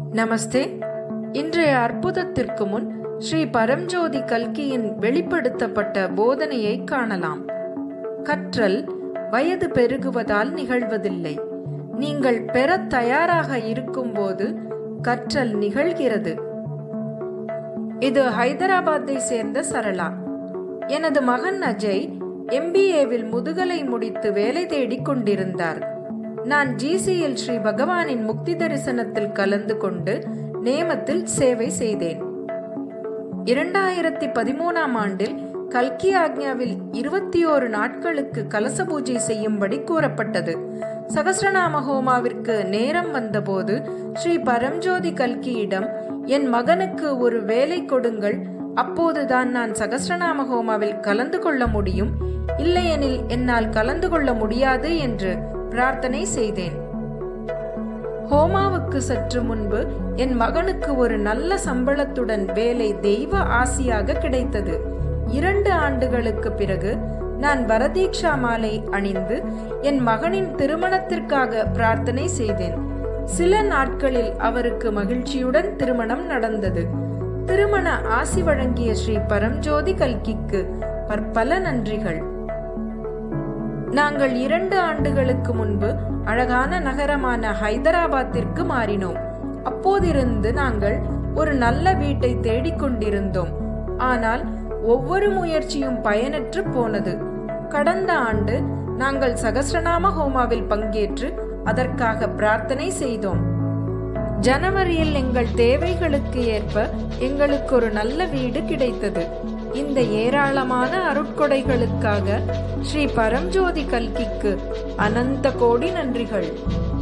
நமஸ்தே இன்றைய அற்புதத்திற்கு முன் ஸ்ரீ பரம்ஜோதி கல்கியின் வெளிப்படுத்தப்பட்ட போதனையை காணலாம் கற்றல் வயது பெருகுவதால் நிகழ்வதில்லை நீங்கள் பெறத் தயாராக இருக்கும்போது கற்றல் நிகழ்கிறது இது ஹைதராபாத்தை சேர்ந்த சரளா எனது மகன் அஜய் எம்பிஏவில் முதுகலை முடித்து வேலை தேடிக் கொண்டிருந்தார் நான் ஜிசியில் ஸ்ரீ பகவானின் முக்தி தரிசனத்தில் கலந்து கொண்டு நேமத்தில் சேவை செய்தேன் இரண்டாயிரத்தி பதிமூணாம் ஆண்டில் கல்கி ஆக்ஞாவில் இருபத்தி ஓரு நாட்களுக்கு கலச பூஜை செய்யும்படி கூறப்பட்டது சகசிரநாம ஹோமாவிற்கு நேரம் வந்தபோது ஸ்ரீ பரம்ஜோதி கல்கியிடம் என் மகனுக்கு ஒரு வேலை கொடுங்கள் அப்போதுதான் நான் சகசிரநாம ஹோமாவில் கலந்து கொள்ள முடியும் இல்லையெனில் என்னால் கலந்து கொள்ள முடியாது என்று பிரார்த்தனை செய்தேன் ஹோமாவுக்கு சற்று முன்பு என் மகனுக்கு ஒரு நல்ல சம்பளத்துடன் வேலை தெய்வ ஆசியாக கிடைத்தது இரண்டு ஆண்டுகளுக்கு பிறகு நான் வரதீக்ஷா மாலை அணிந்து என் மகனின் திருமணத்திற்காக பிரார்த்தனை செய்தேன் சில நாட்களில் அவருக்கு மகிழ்ச்சியுடன் திருமணம் நடந்தது திருமண ஆசி வழங்கிய ஸ்ரீ பரம்ஜோதி கல்கிக்கு பற்பல நன்றிகள் நாங்கள் இரண்டு ஆண்டுகளுக்கு முன்பு அழகான நகரமான ஹைதராபாத்திற்கு மாறினோம் அப்போதிருந்து நாங்கள் ஒரு நல்ல வீட்டை தேடிக்கொண்டிருந்தோம் ஆனால் ஒவ்வொரு முயற்சியும் பயனற்று போனது கடந்த ஆண்டு நாங்கள் சகசிரநாம ஹோமாவில் பங்கேற்று அதற்காக பிரார்த்தனை செய்தோம் ஜனவரியில் எங்கள் தேவைகளுக்கு ஏற்ப எங்களுக்கு ஒரு நல்ல வீடு கிடைத்தது இந்த ஏராளமான அருட்கொடைகளுக்காக ஸ்ரீ பரம்ஜோதி கல்கிக்கு அனந்த கோடி நன்றிகள்